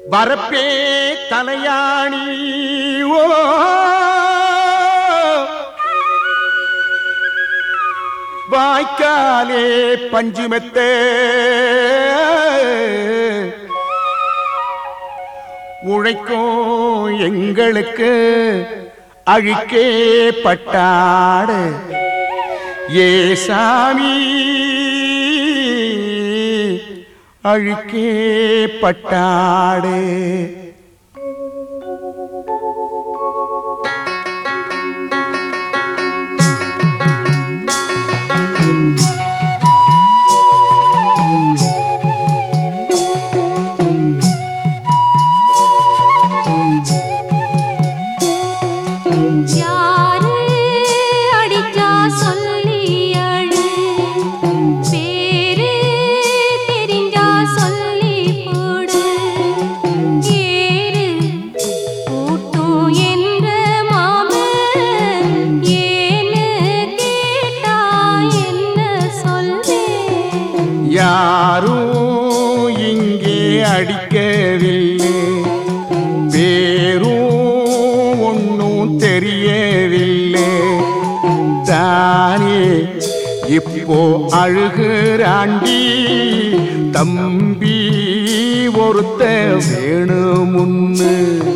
வரப்பே தலையாணி ஓ வாய்க்காலே பஞ்சுமெத்த உழைக்கும் எங்களுக்கு அழிக்கே பட்டாடு ஏ சாமி அழிக்கே பட்டாடு யாரு அடிச்சா சொல்லி அழு பேரு தெரிஞ்சா சொல்லி போடு ஏறு கூட்டும் என்ற மாம ஏன்னு கேட்டா என்ன சொல்வே யாரும் இங்கே அடிக்கவில்லை பேரும் ஒன்றும் தெரியவில்லை தானே இப்போ அழுகிறாண்டி தம்பி ஒருத்த வேணுமுன்னு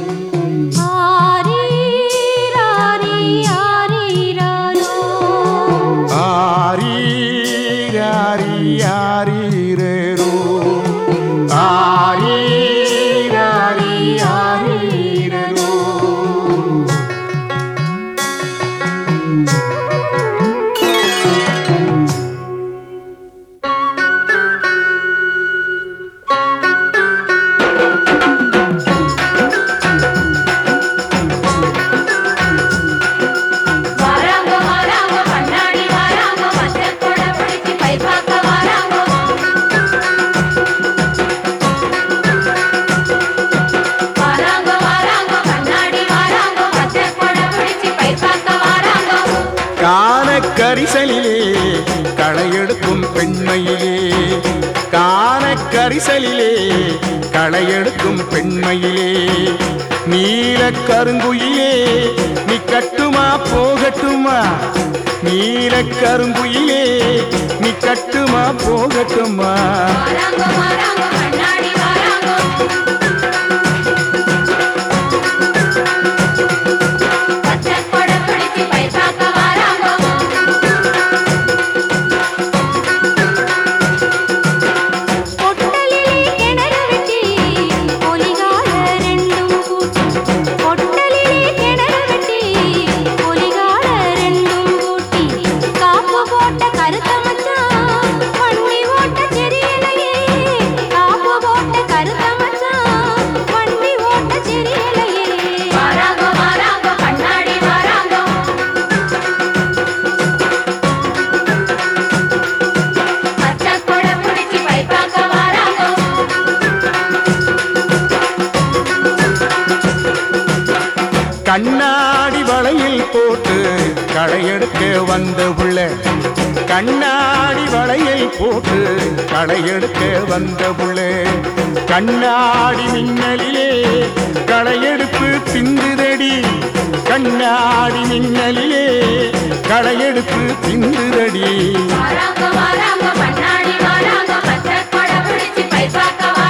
ஆரீராரி ஆரீராரோ ஆரீராரி ஆரீரேரோ ஆரீராரி ஆரீரேரோ வராங்க வராங்க கண்ணாடி வராங்க மஞ்சள் கொட பிடிச்சி பை பார்க்க வராங்க வராங்க வராங்க கண்ணாடி வராங்க மஞ்சள் கொட பிடிச்சி பை பார்க்க வராங்க காண கரிசலிலே களையெடுக்கும் பெண்மையிலே காண கரிசலிலே களையெடுக்கும் பெண்மையிலே நீல கருங்குயிலே நீ கட்டுமா போகட்டுமா நீல கருங்குயிலே நீ கட்டுமா போகட்டுமா வராங்க வராங்க கண்ணாடி வராங்க மஞ்சள் கொட பிடிச்சி பை பார்க்க வராங்க பொட்டலிலே கிணறு வெட்டி பொலிகால ரெண்டும் கூட்டி பொட்டலிலே கிணறு வெட்டி பொலிகால ரெண்டும் கூட்டி காப்பு போட்ட கருத்த மச்சான் வண்டி ஓட்ட தெரியலையே காப்பு போட்ட கருத்த மச்சான் வண்டி ஓட்ட தெரியலையே வராங்க வராங்க கண்ணாடி வராங்க மச்சான் கூட பிடிச்சி பை பார்க்க வராங்க கண்ணாடி வளையில் போட்டு களையெடுக்க வந்த புள்ள கண்ணாடி வளையில் போட்டு களையெடுக்க வந்த புள்ள கண்ணாடி மின்னலிலே களையெடுப்பு திந்துதடி கண்ணாடி மின்னலிலே களையெடுப்பு திந்துதடி வராங்க வராங்க கண்ணாடி வராங்க மச்ச கொட பிடிச்சி பை பார்க்க